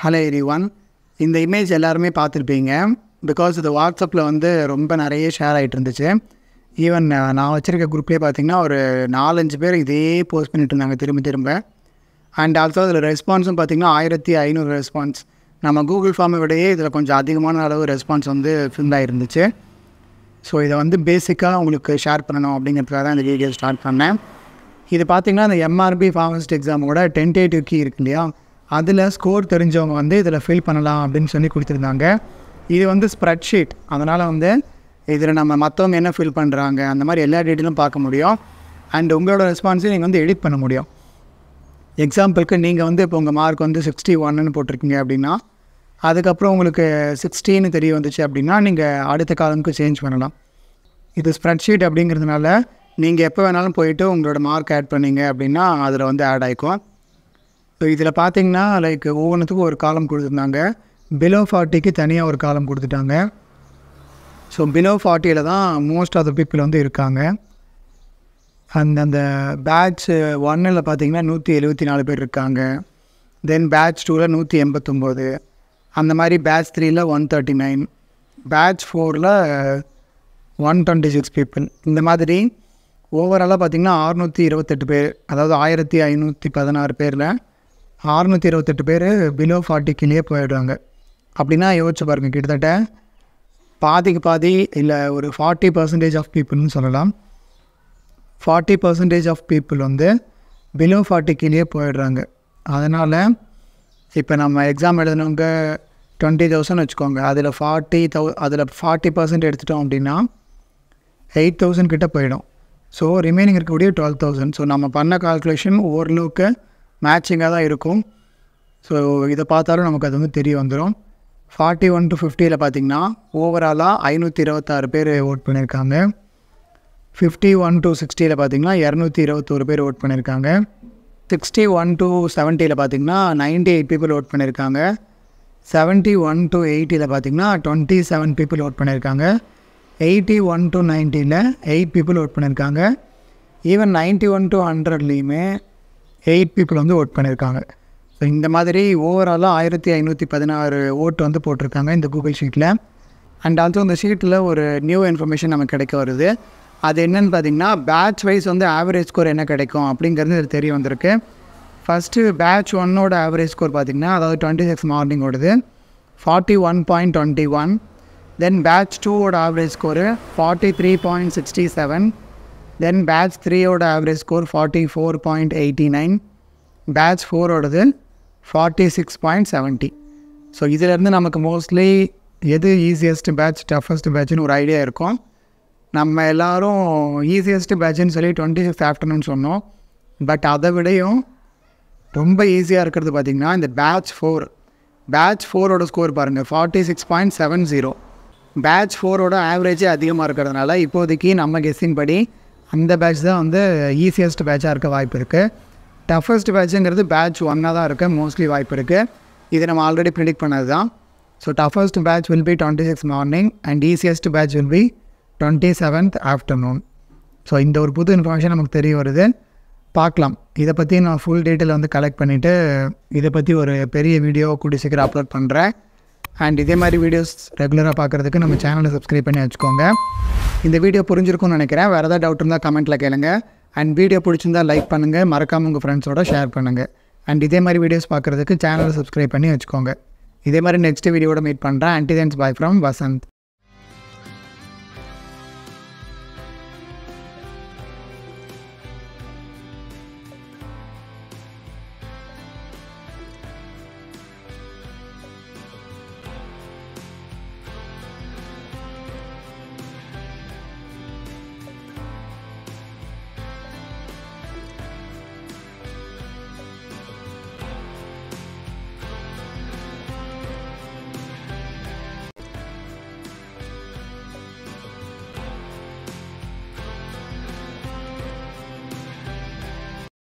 hello எரி one இந்த image எல்லாருமே பார்த்துருப்பீங்க பிகாஸ் இது வாட்ஸ்அப்பில் வந்து ரொம்ப நிறைய ஷேர் ஆகிட்டு இருந்துச்சு ஈவன் நான் வச்சுருக்க குரூப்லேயே பார்த்தீங்கன்னா ஒரு நாலஞ்சு பேர் இதே போஸ்ட் பண்ணிட்டு இருந்தாங்க திரும்ப திரும்ப அண்ட் ஆல்சோ அதில் ரெஸ்பான்ஸும் பார்த்திங்கன்னா ஆயிரத்தி ஐநூறு ரெஸ்பான்ஸ் நம்ம கூகுள் ஃபார்மை விடையே இதில் கொஞ்சம் அதிகமான அளவு ரெஸ்பான்ஸ் வந்து ஃபில் ஆகிருந்துச்சு ஸோ இதை வந்து பேசிக்காக உங்களுக்கு ஷேர் பண்ணணும் அப்படிங்கிறதுக்காக தான் இந்த வீடியோ ஸ்டார்ட் பண்ணேன் இது பார்த்திங்கன்னா இந்த எம்ஆர்பி ஃபார்மஸ்ட் எக்ஸாமோட டென்டேட்டிவ் கீ இருக்கு இல்லையா அதில் ஸ்கோர் தெரிஞ்சவங்க வந்து இதில் ஃபில் பண்ணலாம் அப்படின்னு சொல்லி கொடுத்துருந்தாங்க இது வந்து ஸ்ப்ரெட் ஷீட் அதனால் வந்து இதில் நம்ம மற்றவங்க என்ன ஃபில் பண்ணுறாங்க அந்த மாதிரி எல்லா டீட்டெயிலும் பார்க்க முடியும் அண்ட் உங்களோட ரெஸ்பான்ஸையும் நீங்கள் வந்து எடிட் பண்ண முடியும் எக்ஸாம்பிளுக்கு நீங்கள் வந்து இப்போ உங்கள் மார்க் வந்து சிக்ஸ்டி ஒன்னு போட்டிருக்கீங்க அப்படின்னா அதுக்கப்புறம் உங்களுக்கு சிக்ஸ்டின்னு தெரிய வந்துச்சு அப்படின்னா நீங்கள் அடுத்த காலமுக்கு சேஞ்ச் பண்ணலாம் இது ஸ்ப்ரெட்ஷீட் அப்படிங்கிறதுனால நீங்கள் எப்போ வேணாலும் போயிட்டு உங்களோட மார்க் ஆட் பண்ணீங்க அப்படின்னா அதில் வந்து ஆட் ஆகிக்கும் ஸோ இதில் பார்த்தீங்கன்னா லைக் ஒவ்வொன்றுத்துக்கும் ஒரு காலம் கொடுத்துருந்தாங்க பிலோ ஃபார்ட்டிக்கு தனியாக ஒரு காலம் கொடுத்துட்டாங்க ஸோ பிலோ ஃபார்ட்டியில் தான் மோஸ்ட் ஆஃப் த பீப்புள் வந்து இருக்காங்க அந்த அந்த பேட்ச் ஒன்னில் பார்த்தீங்கன்னா நூற்றி எழுபத்தி நாலு பேர் இருக்காங்க தென் பேட்ச் டூவில் நூற்றி எண்பத்தொம்போது அந்த மாதிரி பேட்ச் த்ரீயில் ஒன் தேர்ட்டி நைன் பேட்ச் ஃபோரில் ஒன் டுவெண்ட்டி சிக்ஸ் பீப்புள் இந்த மாதிரி ஓவராலாக பார்த்திங்கன்னா அறுநூற்றி இருபத்தெட்டு பேர் அதாவது ஆயிரத்தி ஐநூற்றி பதினாறு பேரில் அறுநூற்றி இருபத்தெட்டு பேர் பிலோ ஃபார்ட்டிக்கிலேயே போயிடுவாங்க அப்படின்னா யோசிச்சு பாருங்கள் கிட்டத்தட்ட பாதிக்கு பாதி இல்லை ஒரு ஃபார்ட்டி பர்சன்டேஜ் ஆஃப் பீப்புள்னு சொல்லலாம் ஃபார்ட்டி பர்சன்டேஜ் ஆஃப் பீப்புள் வந்து பிலோ ஃபார்ட்டிக்கிலேயே போயிடுறாங்க அதனால் இப்போ நம்ம எக்ஸாம் எழுதினவங்க டுவெண்ட்டி தௌசண்ட் வச்சுக்கோங்க அதில் ஃபார்ட்டி தௌ அதில் ஃபார்ட்டி பர்சன்ட் எடுத்துட்டோம் அப்படின்னா எயிட் தௌசண்ட் கிட்ட போயிடும் ஸோ ரிமைனிங் இருக்கக்கூடிய டுவெல் தௌசண்ட் ஸோ நம்ம பண்ண கால்குலேஷன் ஓரளவுக்கு மேட்சிங்காக தான் இருக்கும் ஸோ இதை பார்த்தாலும் நமக்கு அது வந்து தெரிய வந்துடும் ஃபார்ட்டி ஒன் டு ஃபிஃப்டியில் பார்த்திங்கன்னா ஓவராலாக ஐநூற்றி இருபத்தாறு பேர் ஓட் பண்ணியிருக்காங்க ஃபிஃப்டி ஒன் டு சிக்ஸ்டியில் பார்த்திங்கன்னா இரநூத்தி இருபத்தோரு பேர் ஓட் பண்ணியிருக்காங்க சிக்ஸ்டி ஒன் டு செவன்ட்டியில் பார்த்திங்கன்னா நைன்ட்டி எயிட் பீப்புள் ஓட் பண்ணியிருக்காங்க செவன்ட்டி ஒன் டு எயிட்டியில் பார்த்திங்கன்னா டுவெண்ட்டி செவன் பீப்புள் ஓட் பண்ணியிருக்காங்க எயிட்டி ஒன் டு நைன்ட்டியில் எயிட் பீப்புள் ஓட் பண்ணியிருக்காங்க ஈவன் நைன்ட்டி ஒன் டு ஹண்ட்ரட்லேயுமே எயிட் பீப்புள் வந்து ஓட் பண்ணியிருக்காங்க ஸோ இந்த மாதிரி ஓவராலாக ஆயிரத்தி ஐநூற்றி பதினாறு ஓட்டு வந்து போட்டிருக்காங்க இந்த கூகுள் ஷீட்டில் அண்ட் ஆல்சோ இந்த ஷீட்டில் ஒரு நியூ இன்ஃபர்மேஷன் நமக்கு கிடைக்க வருது அது என்னென்னு பார்த்தீங்கன்னா பேட்ச் வைஸ் வந்து ஆவரேஜ் ஸ்கோர் என்ன கிடைக்கும் அப்படிங்கிறது இது தெரிய வந்திருக்கு ஃபஸ்ட்டு பேட்ச் ஒன்னோட ஆவரேஜ் ஸ்கோர் பார்த்திங்கன்னா அதாவது டுவெண்ட்டி சிக்ஸ் மார்னிங் ஓடுது forty one point twenty one then batch டூவோட average score forty three point sixty seven then batch த்ரீயோட average score forty four point eighty nine batch ஃபோரோடது forty six point seventy so இதிலேருந்து நமக்கு mostly எது easiest batch toughest பேட்ச்னு ஒரு idea இருக்கும் நம்ம எல்லோரும் ஈஸியஸ்ட் பேட்ச்னு சொல்லி டுவெண்ட்டி சிக்ஸ் ஆஃப்டர்நூன் சொன்னோம் பட் அதை விடையும் ரொம்ப ஈஸியாக இருக்கிறது பார்த்திங்கன்னா இந்த பேட்ச் ஃபோர் பேட்ச் ஃபோரோட ஸ்கோர் பாருங்கள் forty six point seven zero batch ஃபோரோட ஆவரேஜே அதிகமாக இருக்கிறதுனால இப்போதைக்கு நம்ம கெஸ்ஸின் படி அந்த பேட்ச் தான் வந்து ஈஸியஸ்ட் பேட்சாக இருக்க வாய்ப்பு இருக்குது டஃபஸ்ட் பேட்சுங்கிறது பேட்ச் ஒன்னாக தான் இருக்க மோஸ்ட்லி வாய்ப்பு இருக்குது இது நம்ம ஆல்ரெடி ப்ரிடிக்ட் பண்ணது தான் so toughest batch will be twenty six morning and easiest batch will be twenty seventh afternoon so இந்த ஒரு புது இன்ஃபர்மேஷன் நமக்கு தெரிய வருது பார்க்கலாம் இதை பற்றி நான் ஃபுல் டீட்டெயில் வந்து கலெக்ட் பண்ணிவிட்டு இதை பற்றி ஒரு பெரிய வீடியோ கூடி சீக்கிரம் அப்லோட் பண்ணுறேன் அண்ட் இதே மாதிரி வீடியோஸ் ரெகுலராக பார்க்குறதுக்கு நம்ம சேனலை சப்ஸ்கிரைப் பண்ணி வச்சுக்கோங்க இந்த வீடியோ புரிஞ்சிருக்கும்னு நினைக்கிறேன் வேறு ஏதாவது டவுட் இருந்தால் கமெண்ட்டில் கேளுங்க அண்ட் வீடியோ பிடிச்சிருந்தால் லைக் பண்ணுங்கள் மறக்காமல் உங்கள் ஃப்ரெண்ட்ஸோட ஷேர் பண்ணுங்கள் அண்ட் இதே மாதிரி வீடியோஸ் பார்க்குறதுக்கு சேனலை சப்ஸ்கிரைப் பண்ணி வச்சுக்கோங்க இதே மாதிரி நெக்ஸ்ட் வீடியோட மீட் பண்ணுறேன் அண்டிதென்ஸ் பாய் ஃப்ரம் வசந்த்